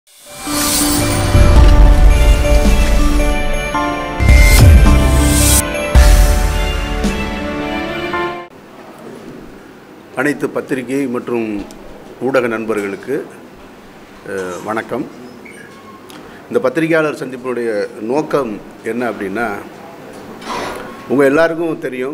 அனைத்து பத்திரிகை மற்றும் ஊடக நண்பர்களுக்கு அஹ், வணக்கம் இந்த பத்திரிகையாளர் சந்திப்பினுடைய நோக்கம் என்ன அப்படின்னா உங்கள் எல்லாருக்கும் தெரியும்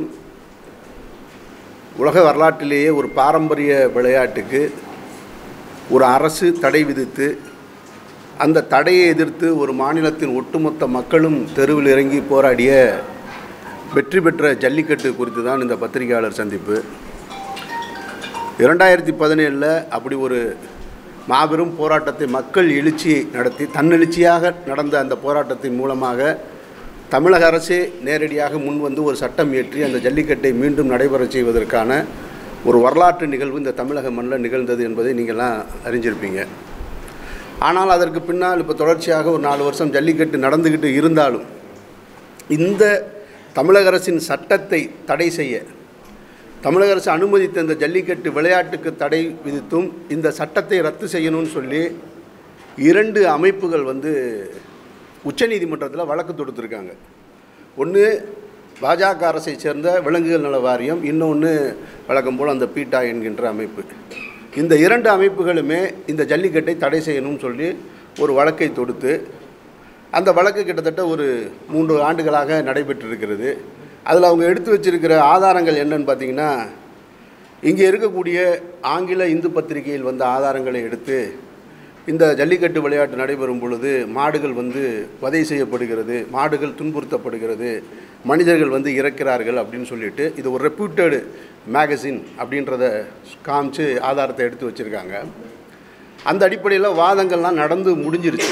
உலக வரலாற்றிலேயே ஒரு பாரம்பரிய விளையாட்டுக்கு ஒரு அரசு தடை விதித்து அந்த தடையை எதிர்த்து ஒரு மாநிலத்தின் ஒட்டுமொத்த மக்களும் தெருவில் இறங்கி போராடிய வெற்றி பெற்ற ஜல்லிக்கட்டு குறித்து தான் இந்த பத்திரிகையாளர் சந்திப்பு இரண்டாயிரத்தி பதினேழில் அப்படி ஒரு மாபெரும் போராட்டத்தை மக்கள் எழுச்சியை நடத்தி தன்னெழுச்சியாக நடந்த அந்த போராட்டத்தின் மூலமாக தமிழக அரசே நேரடியாக முன் வந்து ஒரு சட்டம் இயற்றி அந்த ஜல்லிக்கட்டை மீண்டும் நடைபெறச் செய்வதற்கான ஒரு வரலாற்று நிகழ்வு இந்த தமிழக மண்ணில் நிகழ்ந்தது என்பதை நீங்கள்லாம் அறிஞ்சிருப்பீங்க ஆனால் அதற்கு பின்னால் இப்போ தொடர்ச்சியாக ஒரு நாலு வருஷம் ஜல்லிக்கட்டு நடந்துக்கிட்டு இருந்தாலும் இந்த தமிழக அரசின் சட்டத்தை தடை செய்ய தமிழக அரசு அனுமதித்த இந்த ஜல்லிக்கட்டு விளையாட்டுக்கு தடை விதித்தும் இந்த சட்டத்தை ரத்து செய்யணும்னு சொல்லி இரண்டு அமைப்புகள் வந்து உச்சநீதிமன்றத்தில் வழக்கு தொடுத்துருக்காங்க ஒன்று பாஜக அரசை சேர்ந்த விலங்குகள் நல வாரியம் இன்னொன்று வழக்கம் போல் அந்த பீட்டா என்கின்ற அமைப்பு இந்த இரண்டு அமைப்புகளுமே இந்த ஜல்லிக்கட்டை தடை செய்யணும்னு சொல்லி ஒரு வழக்கை தொடுத்து அந்த வழக்கு கிட்டத்தட்ட ஒரு மூன்று ஆண்டுகளாக நடைபெற்றிருக்கிறது அதில் அவங்க எடுத்து வச்சிருக்கிற ஆதாரங்கள் என்னன்னு பார்த்தீங்கன்னா இங்கே இருக்கக்கூடிய ஆங்கில இந்து பத்திரிகையில் வந்த ஆதாரங்களை எடுத்து இந்த ஜல்லிக்கட்டு விளையாட்டு நடைபெறும் பொழுது மாடுகள் வந்து வதை செய்யப்படுகிறது மாடுகள் துன்புறுத்தப்படுகிறது மனிதர்கள் வந்து இறக்கிறார்கள் அப்படின்னு சொல்லிட்டு இது ஒரு ரெப்யூட்டடு மேகசின் அப்படின்றத காமிச்சு ஆதாரத்தை எடுத்து வச்சுருக்காங்க அந்த அடிப்படையில் வாதங்கள்லாம் நடந்து முடிஞ்சிருச்சு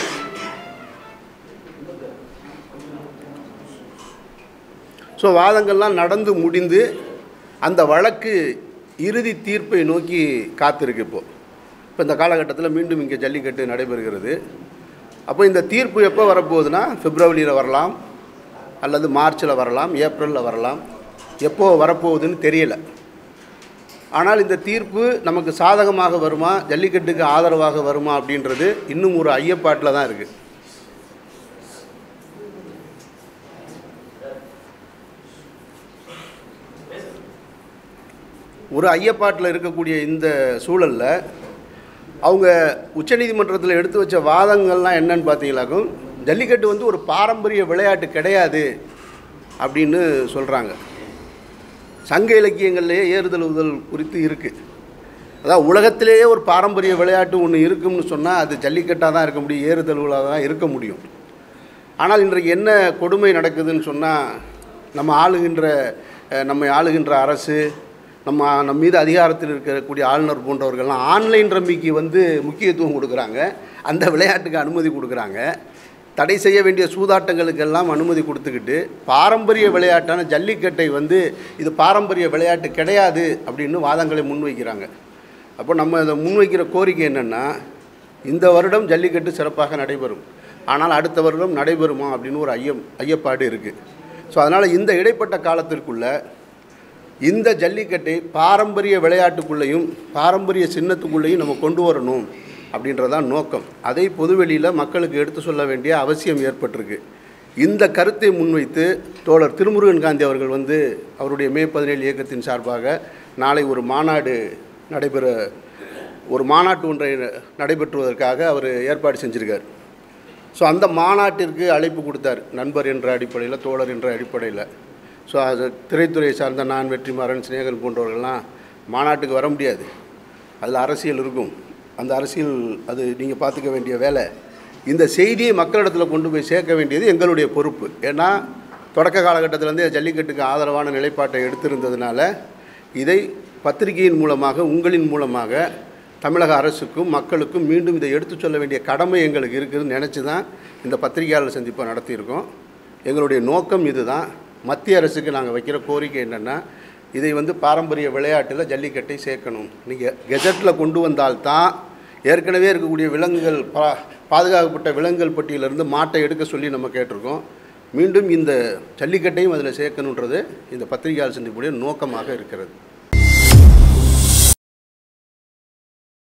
ஸோ வாதங்கள்லாம் நடந்து முடிந்து அந்த வழக்கு இறுதி தீர்ப்பை நோக்கி காத்திருக்கு இப்போது இப்போ இந்த காலகட்டத்தில் மீண்டும் இங்கே ஜல்லிக்கட்டு நடைபெறுகிறது அப்போ இந்த தீர்ப்பு எப்போ வரப்போகுதுன்னா பிப்ரவரியில் வரலாம் அல்லது மார்ச்சில் வரலாம் ஏப்ரலில் வரலாம் எப்போ வரப்போகுதுன்னு தெரியல ஆனால் இந்த தீர்ப்பு நமக்கு சாதகமாக வருமா ஜல்லிக்கட்டுக்கு ஆதரவாக வருமா அப்படின்றது இன்னும் ஒரு ஐயப்பாட்டில் தான் இருக்குது ஒரு ஐயப்பாட்டில் இருக்கக்கூடிய இந்த சூழலில் அவங்க உச்சநீதிமன்றத்தில் எடுத்து வச்ச வாதங்கள்லாம் என்னன்னு பார்த்தீங்களாக்கும் ஜல்லிக்கட்டு வந்து ஒரு பாரம்பரிய விளையாட்டு கிடையாது அப்படின்னு சொல்கிறாங்க சங்க இலக்கியங்கள்லேயே ஏறுதல் உதல் குறித்து இருக்குது அதாவது உலகத்திலேயே ஒரு பாரம்பரிய விளையாட்டு ஒன்று இருக்கும்னு சொன்னால் அது ஜல்லிக்கட்டாக தான் இருக்க முடியும் ஏறுதழுவலாக தான் இருக்க முடியும் ஆனால் இன்றைக்கு என்ன கொடுமை நடக்குதுன்னு சொன்னால் நம்ம ஆளுகின்ற அஹ், நம்மை ஆளுகின்ற அரசு நம்ம நம்ம மீது அதிகாரத்தில் இருக்கக்கூடிய ஆளுநர் போன்றவர்கள்லாம் ஆன்லைன் ரம்மிக்கு வந்து முக்கியத்துவம் கொடுக்குறாங்க அந்த விளையாட்டுக்கு அனுமதி கொடுக்குறாங்க தடை செய்ய வேண்டிய சூதாட்டங்களுக்கெல்லாம் அனுமதி கொடுத்துக்கிட்டு பாரம்பரிய விளையாட்டான ஜல்லிக்கட்டை வந்து இது பாரம்பரிய விளையாட்டு கிடையாது அப்படின்னு வாதங்களை முன்வைக்கிறாங்க அப்போ நம்ம இதை முன்வைக்கிற கோரிக்கை என்னென்னா இந்த வருடம் ஜல்லிக்கட்டு சிறப்பாக நடைபெறும் ஆனால் அடுத்த வருடம் நடைபெறுமா அப்படின்னு ஒரு ஐயம் ஐயப்பாடு இருக்குது ஸோ அதனால் இந்த இடைப்பட்ட காலத்திற்குள்ள இந்த ஜல்லிக்கட்டை பாரம்பரிய விளையாட்டுக்குள்ளேயும் பாரம்பரிய சின்னத்துக்குள்ளேயும் நம்ம கொண்டு வரணும் அப்படின்றதான் நோக்கம் அதை பொதுவெளியில் மக்களுக்கு எடுத்து சொல்ல வேண்டிய அவசியம் ஏற்பட்டிருக்கு இந்த கருத்தை முன்வைத்து தோழர் திருமுருகன் காந்தி அவர்கள் வந்து அவருடைய மே பதினேழு இயக்கத்தின் சார்பாக நாளை ஒரு மாநாடு நடைபெற ஒரு மாநாட்டு ஒன்றை நடைபெற்றுவதற்காக அவர் ஏற்பாடு செஞ்சுருக்கார் ஸோ அந்த மாநாட்டிற்கு அழைப்பு கொடுத்தார் நண்பர் என்ற அடிப்படையில் தோழர் என்ற அடிப்படையில் ஸோ அது திரைத்துறை சார்ந்த நான் வெற்றிமாறன் சிநேகன் போன்றவர்கள்லாம் மாநாட்டுக்கு வர முடியாது அதில் அரசியல் இருக்கும் அந்த அரசியல் அது நீங்கள் பார்த்துக்க வேண்டிய வேலை இந்த செய்தியை மக்களிடத்தில் கொண்டு போய் சேர்க்க வேண்டியது எங்களுடைய பொறுப்பு ஏன்னா தொடக்க காலகட்டத்திலேருந்தே ஜல்லிக்கட்டுக்கு ஆதரவான நிலைப்பாட்டை எடுத்திருந்ததுனால இதை பத்திரிகையின் மூலமாக உங்களின் மூலமாக தமிழக அரசுக்கும் மக்களுக்கும் மீண்டும் இதை எடுத்துச் சொல்ல வேண்டிய கடமை எங்களுக்கு இருக்குதுன்னு நினச்சி தான் இந்த பத்திரிகையாளர் சந்திப்பை நடத்தியிருக்கோம் எங்களுடைய நோக்கம் இதுதான் மத்திய அரசுக்கு நாங்கள் வைக்கிற கோரிக்கை என்னென்னா இதை வந்து பாரம்பரிய விளையாட்டில் ஜல்லிக்கட்டை சேர்க்கணும் நீங்கள் கெஜெட்டில் கொண்டு வந்தால்தான் ஏற்கனவே இருக்கக்கூடிய விலங்குகள் பா பாதுகாக்கப்பட்ட விலங்குகள் பட்டியலிருந்து மாட்டை எடுக்க சொல்லி நம்ம கேட்டிருக்கோம் மீண்டும் இந்த ஜல்லிக்கட்டையும் அதில் சேர்க்கணுன்றது இந்த பத்திரிகையாளர் சந்திப்புடைய நோக்கமாக இருக்கிறது